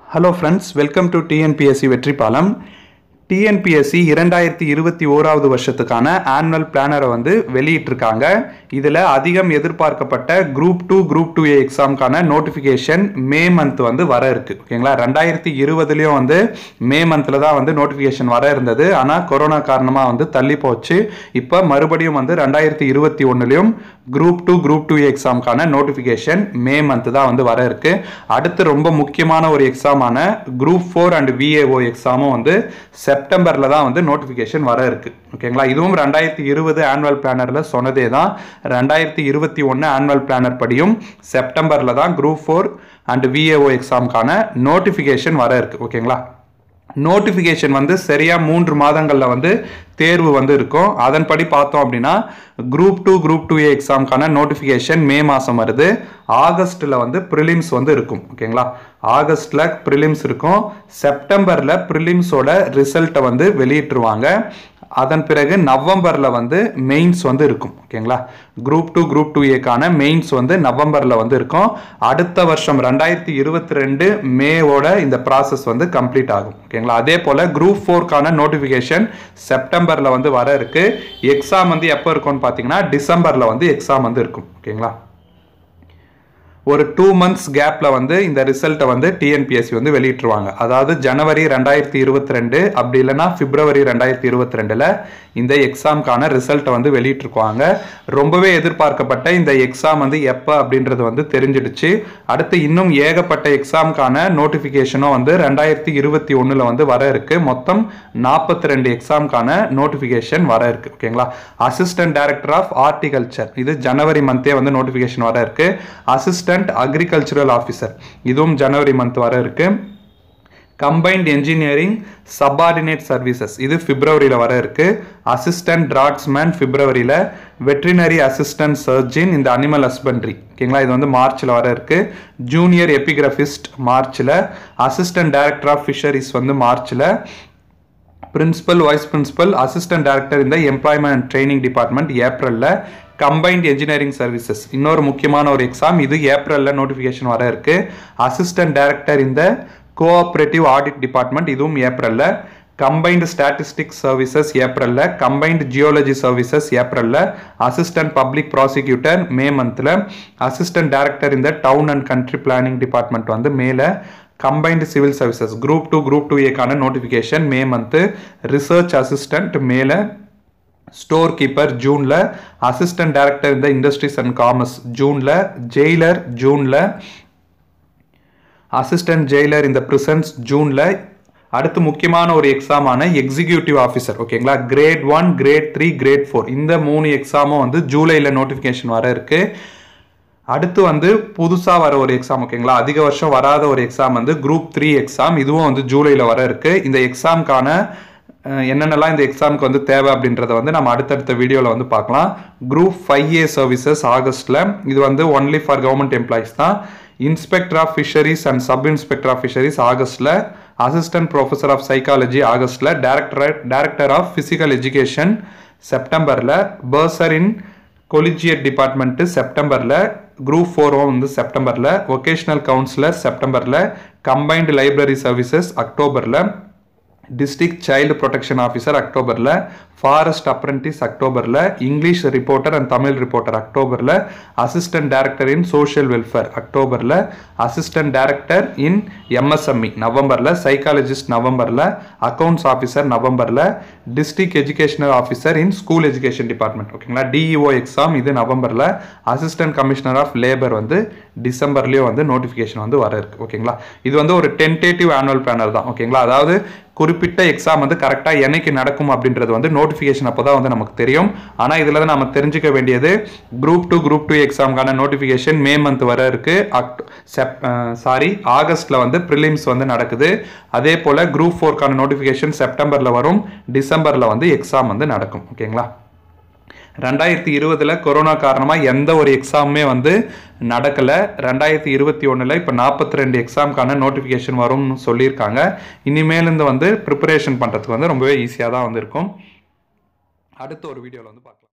hello friends welcome to TNPSC வெற்றிப்பாலம் TNPSC இரண்டாயிரத்தி இருபத்தி ஓராவது வருஷத்துக்கான ஆனுவல் பிளானரை வந்து வெளியிட்டிருக்காங்க இதில் அதிகம் எதிர்பார்க்கப்பட்ட group two group two A எக்ஸாம்க்கான நோட்டிஃபிகேஷன் மே மந்த் வந்து வர இருக்கு ஓகேங்களா ரெண்டாயிரத்தி இருபதுலேயும் வந்து மே மந்தில் தான் வந்து நோட்டிஃபிகேஷன் வர இருந்தது ஆனால் கொரோனா காரணமாக வந்து தள்ளி போச்சு இப்போ மறுபடியும் வந்து ரெண்டாயிரத்தி இருபத்தி ஒன்றுலையும் குரூப் டூ குரூப் டூ எக்ஸாம்க்கான நோட்டிஃபிகேஷன் மே மந்த் தான் வந்து வர இருக்கு அடுத்து ரொம்ப முக்கியமான ஒரு எக்ஸாமான குரூப் ஃபோர் அண்ட் விஏஓ எக்ஸாமும் வந்து செப்டம்பரில் தான் வந்து நோட்டிஃபிகேஷன் வர இருக்கு ஓகேங்களா இதுவும் ரெண்டாயிரத்தி இருபது ஆனுவல் பிளானரில் சொன்னதே தான் ரெண்டாயிரத்தி இருபத்தி ஒன்று ஆனுவல் பிளானர் படியும் செப்டம்பரில் தான் குரூப் ஃபோர் அண்ட் விஏஓ எக்ஸாம்க்கான நோட்டிஃபிகேஷன் வர இருக்கு ஓகேங்களா நோட்டிஃபிகேஷன் வந்து சரியா மூன்று மாதங்களில் வந்து தேர்வு வந்து இருக்கும் அதன்படி பார்த்தோம் அப்படின்னா group two group two A எக்ஸாம்க்கான நோட்டிஃபிகேஷன் மே மாதம் வருது ஆகஸ்ட்டில் வந்து ப்ரிலிம்ஸ் வந்து இருக்கும் ஓகேங்களா ஆகஸ்ட்டில் ப்ரிலிம்ஸ் இருக்கும் செப்டம்பரில் ப்ரிலிம்ஸோட ரிசல்ட்டை வந்து வெளியிட்டுருவாங்க அதன் பிறகு நவம்பரில் வந்து மெயின்ஸ் வந்து இருக்கும் ஓகேங்களா குரூப் டூ குரூப் டூ ஏக்கான மெயின்ஸ் வந்து நவம்பரில் வந்து இருக்கும் அடுத்த வருஷம் ரெண்டாயிரத்தி இருபத்தி ரெண்டு மேவோட இந்த ப்ராசஸ் வந்து கம்ப்ளீட் ஆகும் ஓகேங்களா அதே போல் குரூப் ஃபோர்க்கான நோட்டிஃபிகேஷன் செப்டம்பரில் வந்து வர இருக்கு எக்ஸாம் வந்து எப்போ இருக்கும்னு பார்த்தீங்கன்னா டிசம்பரில் வந்து எக்ஸாம் வந்து இருக்கும் ஓகேங்களா ஒரு டூ மந்த்ஸ் கேப்பில் வந்து இந்த ரிசல்ட்டை வந்து டிஎன்பிஎஸ்சி வந்து வெளியிட்டுருவாங்க அதாவது ஜனவரி ரெண்டாயிரத்தி இருபத்தி ரெண்டு அப்படி இல்லைன்னா பிப்ரவரி ரெண்டாயிரத்தி இருபத்தி ரெண்டில் இந்த எக்ஸாம்க்கான ரிசல்ட்டை வந்து வெளியிட்டிருக்குவாங்க ரொம்பவே எதிர்பார்க்கப்பட்ட இந்த எக்ஸாம் வந்து எப்போ அப்படின்றது வந்து தெரிஞ்சிடுச்சு அடுத்து இன்னும் ஏகப்பட்ட எக்ஸாம்க்கான நோட்டிஃபிகேஷனும் வந்து ரெண்டாயிரத்தி இருபத்தி ஒன்றில் வந்து வர இருக்கு மொத்தம் நாற்பத்தி ரெண்டு எக்ஸாம்க்கான நோட்டிஃபிகேஷன் வர இருக்கு ஓகேங்களா அசிஸ்டன்ட் டைரக்டர் ஆஃப் ஹார்டிகல்ச்சர் இது ஜனவரி மந்தே வந்து நோட்டிஃபிகேஷன் வர இருக்கு அசிஸ்டன்ட் அக்ரிகல்ச்சரல் ஆஃபீஸர் இதுவும் ஜனவரி மந்த் வர இருக்கு கம்பைன்ட் என்ஜினியரிங் சப்பார்டினேட் சர்வீசஸ் இது பிப்ரவரியில் வர இருக்கு அசிஸ்டன்ட் டிராட்ஸ்மேன் பிப்ரவரியில் வெட்ரினரி அசிஸ்டன்ட் சர்ஜின் இந்த அனிமல் ஹஸ்பண்ட்ரி ஓகேங்களா இது வந்து மார்ச்சில் வர இருக்கு ஜூனியர் எபிகிராஃபிஸ்ட் மார்ச்சில் அசிஸ்டன்ட் டைரக்டர் ஆஃப் ஃபிஷரிஸ் வந்து மார்ச்சில் principal vice principal assistant director இந்த எம்ப்ளாய்மெண்ட் அண்ட் ட்ரைனிங் டிபார்ட்மெண்ட் ஏப்ரலில் கம்பைன்ட் என்ஜினியரிங் சர்வீசஸ் இன்னொரு முக்கியமான ஒரு எக்ஸாம் இது ஏப்ரலில் நோட்டிஃபிகேஷன் வர இருக்கு அசிஸ்டன்ட் டைரக்டர் இந்த கோஆப்ரேட்டிவ் ஆடிட் டிபார்ட்மெண்ட் இதுவும் ஏப்ரலில் கம்பைன்டு ஸ்டாட்டிஸ்டிக்ஸ் சர்வீசஸ் ஏப்ரலில் கம்பைன்டு ஜியோலஜி சர்வீசஸ் ஏப்ரலில் அசிஸ்டன்ட் பப்ளிக் ப்ராசிக்யூட்டர் மே மந்தில் அசிஸ்டன்ட் டைரக்டர் இந்த town and country planning department வந்து மேலே combined civil services group two group two ஏக்கான notification May month research assistant மேலே ஸ்டோர் கீப்பர் ஜூனில் assistant director இந்த இண்டஸ்ட்ரீஸ் அண்ட் காமர்ஸ் ஜூனில் ஜெயிலர் ஜூனில் அசிஸ்டன்ட் ஜெயிலர் இந்த ப்ரிசன்ஸ் ஜூனில் அடுத்து முக்கியமான ஒரு எக்ஸாமான எக்ஸிக்யூட்டிவ் ஆஃபீஸர் ஓகேங்களா grade one grade three grade four இந்த மூணு எக்ஸாமும் வந்து ஜூலையில் நோட்டிஃபிகேஷன் வர இருக்குது அடுத்து வந்து புதுசாக வர ஒரு எக்ஸாம் ஓகேங்களா அதிக வருஷம் வராத ஒரு எக்ஸாம் வந்து குரூப் த்ரீ எக்ஸாம் இதுவும் வந்து ஜூலையில் வர இருக்கு இந்த எக்ஸாம்க்கான என்னென்னலாம் இந்த எக்ஸாமுக்கு வந்து தேவை அப்படின்றத வந்து நம்ம அடுத்தடுத்த வீடியோவில் வந்து பார்க்கலாம் குரூப் ஃபைவ் ஏ சர்வீசஸ் ஆகஸ்ட்டில் இது வந்து ஒன்லி ஃபார் கவர்மெண்ட் எம்ப்ளாயிஸ் தான் inspector of fisheries and sub inspector of fisheries ஆகஸ்ட்டில் அசிஸ்டன்ட் ப்ரொஃபஸர் ஆஃப் சைக்காலஜி ஆகஸ்ட்டில் director director of physical education செப்டம்பரில் பர்சர் இன் கொலிஜியட் டிபார்ட்மெண்ட்டு செப்டம்பரில் குரூப் ஃபோரும் வந்து செப்டம்பரில் ஒகேஷ்னல் கவுன்சிலர் செப்டம்பரில் கம்பைன்டு லைப்ரரி சர்வீசஸ் அக்டோபரில் டிஸ்ட்ரிக்ட் சைல்டு ப்ரொடெக்ஷன் ஆஃபீஸர் அக்டோபரில் ஃபாரஸ்ட் அப்ரெண்டிஸ் அக்டோபரில் English reporter and Tamil reporter அக்டோபரில் assistant director in social welfare அக்டோபரில் அசிஸ்டன்ட் டைரக்டர் இன் எம்எஸ்எம்இ நவம்பரில் சைக்காலஜிஸ்ட் நவம்பரில் அக்கௌண்ட்ஸ் ஆஃபீஸர் நவம்பரில் district educational officer in school education department ஓகேங்களா DEO exam இது நவம்பரில் அசிஸ்டன்ட் கமிஷனர் ஆஃப் லேபர் வந்து டிசம்பர்லேயும் வந்து நோட்டிஃபிகேஷன் வந்து வர இருக்கு ஓகேங்களா இது வந்து ஒரு டென்டேட்டிவ் ஆனுவல் பிளானர் தான் ஓகேங்களா அதாவது குறிப்பிட்ட எக்ஸாம் வந்து கரெக்டாக என்னைக்கு நடக்கும் அப்படின்றது வந்து நோட்டிஃபிகேஷன் அப்போ தான் வந்து நமக்கு தெரியும் ஆனால் இதில் தான் நம்ம தெரிஞ்சுக்க வேண்டியது குரூப் டூ குரூப் டூ எக்ஸாமுக்கான நோட்டிஃபிகேஷன் மே மந்த் வர இருக்கு அக்ட் செப் சாரி ஆகஸ்ட்டில் வந்து ப்ரிலிம்ஸ் வந்து நடக்குது அதே போல் குரூப் ஃபோர்க்கான நோட்டிஃபிகேஷன் செப்டம்பரில் வரும் டிசம்பரில் வந்து எக்ஸாம் வந்து நடக்கும் ஓகேங்களா ரெண்டாயிரத்தி இருபதில் கொரோனா காரணமாக எந்த ஒரு எக்ஸாமுமே வந்து நடக்கலை ரெண்டாயிரத்தி இருபத்தி ஒன்றில் இப்போ நாற்பத்தி ரெண்டு எக்ஸாமுக்கான நோட்டிஃபிகேஷன் வரும்னு சொல்லியிருக்காங்க இனிமேலேருந்து வந்து ப்ரிப்பரேஷன் பண்ணுறதுக்கு வந்து ரொம்பவே ஈஸியாக தான் வந்து இருக்கும் அடுத்த ஒரு வீடியோவில் வந்து பார்க்கலாம்